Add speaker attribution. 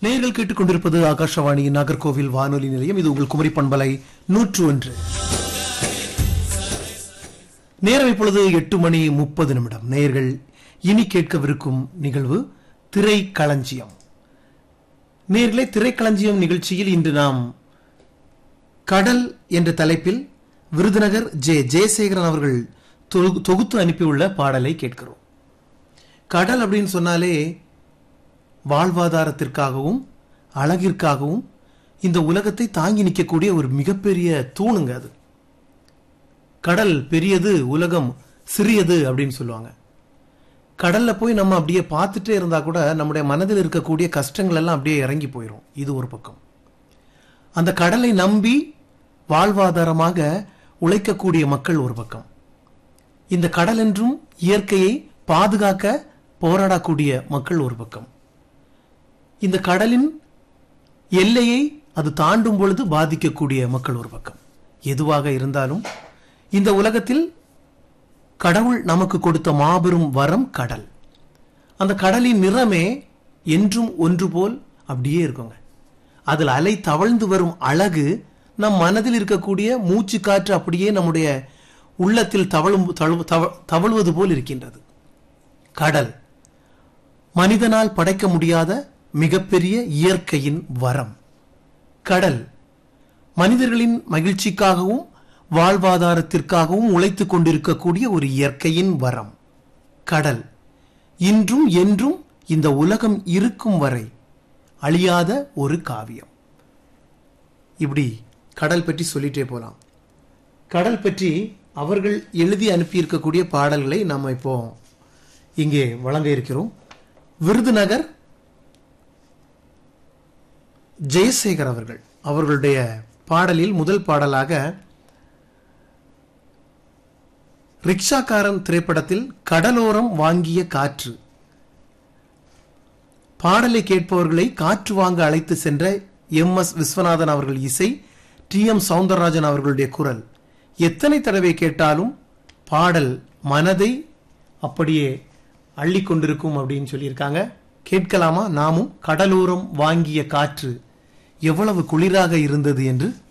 Speaker 1: நேயர்கள் கேட்டுக்கொண்டிருப்பது ஆகாஷவாணியின் நாகர்கோவில் வானொலி நிலையம் இது உங்கள் குமரி பண்பலை நூற்று ஒன்று நேரம் இப்பொழுது எட்டு மணி முப்பது நிமிடம் நேயர்கள் இனி கேட்கவிருக்கும் நிகழ்வு திரைக்களஞ்சியம் நேர்களே திரைக்களஞ்சியம் நிகழ்ச்சியில் இன்று நாம் கடல் என்ற தலைப்பில் விருதுநகர் ஜே ஜெயசேகரன் அவர்கள் தொகு- தொகுத்து அனுப்பியுள்ள பாடலை கேட்கிறோம் கடல் அப்படின்னு சொன்னாலே வாழ்வாதாரத்திற்காகவும் அழகிற்காகவும் இந்த உலகத்தை தாங்கி நிற்கக்கூடிய ஒரு மிகப்பெரிய தூணுங்க அது கடல் பெரியது உலகம் சிறியது அப்படின்னு சொல்லுவாங்க கடல்ல போய் நம்ம அப்படியே பார்த்துட்டே இருந்தா கூட நம்முடைய மனதில் இருக்கக்கூடிய கஷ்டங்கள் எல்லாம் அப்படியே இறங்கி போயிடும் இது ஒரு பக்கம் அந்த கடலை நம்பி வாழ்வாதாரமாக உழைக்கக்கூடிய மக்கள் ஒரு பக்கம் இந்த கடல் என்றும் இயற்கையை பாதுகாக்க போராடக்கூடிய மக்கள் ஒரு பக்கம் இந்த கடலின் எல்லையை அது தாண்டும் பொழுது பாதிக்கக்கூடிய மக்கள் ஒரு பக்கம் எதுவாக இருந்தாலும் இந்த உலகத்தில் கடவுள் நமக்கு கொடுத்த மாபெரும் வரம் கடல் அந்த கடலின் நிறமே என்றும் ஒன்று போல் அப்படியே இருக்குங்க அதில் அலை தவழ்ந்து வரும் அழகு நம் மனதில் இருக்கக்கூடிய மூச்சு காற்று அப்படியே நம்முடைய உள்ளத்தில் தவழும் தவழு- தவ- தவழுவது போல் இருக்கின்றது கடல் மனிதனால் படைக்க முடியாத மிகப்பெரிய இயற்கையின் வரம் கடல் மனிதர்களின் மகிழ்ச்சிக்காகவும் வாழ்வாதாரத்திற்காகவும் உழைத்துக் கொண்டிருக்கக்கூடிய ஒரு இயற்கையின் வரம் கடல் இன்றும் என்றும் இந்த உலகம் இருக்கும் வரை அழியாத ஒரு காவியம் இப்படி கடல் பற்றி சொல்லிட்டே போலாம் கடல் பற்றி அவர்கள் எழுதி அனுப்பியிருக்கக்கூடிய பாடல்களை நாம் இப்போ இங்கே வழங்க இருக்கிறோம் விருதுநகர் ஜெயசேகர் அவர்கள் அவர்களுடைய பாடலில் முதல் பாடலாக ரிக்ஷாக்காரன் திரைப்படத்தில் கடலோரம் வாங்கிய காற்று பாடலை கேட்பவர்களை காற்று வாங்க அழைத்து சென்ற எம் எஸ் விஸ்வநாதன் அவர்கள் இசை டி எம் சவுந்தரராஜன் அவர்களுடைய குரல் எத்தனை தடவை கேட்டாலும் பாடல் மனதை அப்படியே அள்ளி கொண்டிருக்கும் அப்படின்னு சொல்லியிருக்காங்க கேட்கலாமா நாமும் கடலோரம் வாங்கிய காற்று எவ்வளவு குளிராக இருந்தது என்று